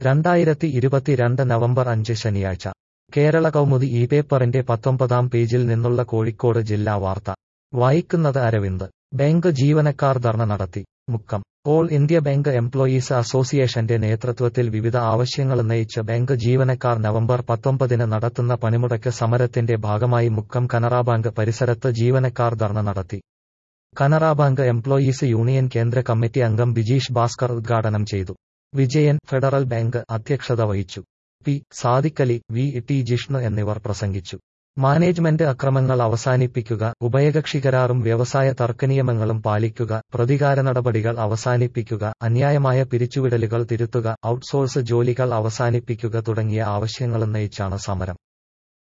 രണ്ടായിരത്തി ഇരുപത്തിരണ്ട് നവംബർ അഞ്ച് ശനിയാഴ്ച കേരള കൗമുദി ഈ പേപ്പറിന്റെ പത്തൊമ്പതാം പേജിൽ നിന്നുള്ള കോഴിക്കോട് ജില്ലാ വാർത്ത വായിക്കുന്നത് അരവിന്ദ് ബാങ്ക് ജീവനക്കാർ ധർണ നടത്തി Mukkam all India bank employees അസോസിയേഷന്റെ നേതൃത്വത്തിൽ വിവിധ ആവശ്യങ്ങളുന്നയിച്ച് ബാങ്ക് ജീവനക്കാർ നവംബർ പത്തൊമ്പതിന് നടത്തുന്ന പണിമുടക്ക് സമരത്തിന്റെ ഭാഗമായി മുക്കം കനറ ബാങ്ക് പരിസരത്ത് ജീവനക്കാർ ധർണ നടത്തി കനറ ബാങ്ക് എംപ്ലോയീസ് യൂണിയൻ കേന്ദ്ര കമ്മിറ്റി അംഗം ബിജീഷ് ഭാസ്കർ ഉദ്ഘാടനം ചെയ്തു വിജയൻ ഫെഡറൽ ബാങ്ക് അധ്യക്ഷത വഹിച്ചു P Sadikkali V T Jishnu എന്നിവർ പ്രസംഗിച്ചു മാനേജ്മെന്റ് അക്രമങ്ങൾ അവസാനിപ്പിക്കുക ഉഭയകക്ഷി കരാറും വ്യവസായ തർക്കനിയമങ്ങളും പാലിക്കുക പ്രതികാര നടപടികൾ അവസാനിപ്പിക്കുക അന്യായമായ പിരിച്ചുവിടലുകൾ തിരുത്തുക ഔട്ട്സോഴ്സ് ജോലികൾ അവസാനിപ്പിക്കുക തുടങ്ങിയ ആവശ്യങ്ങളുന്നയിച്ചാണ് സമരം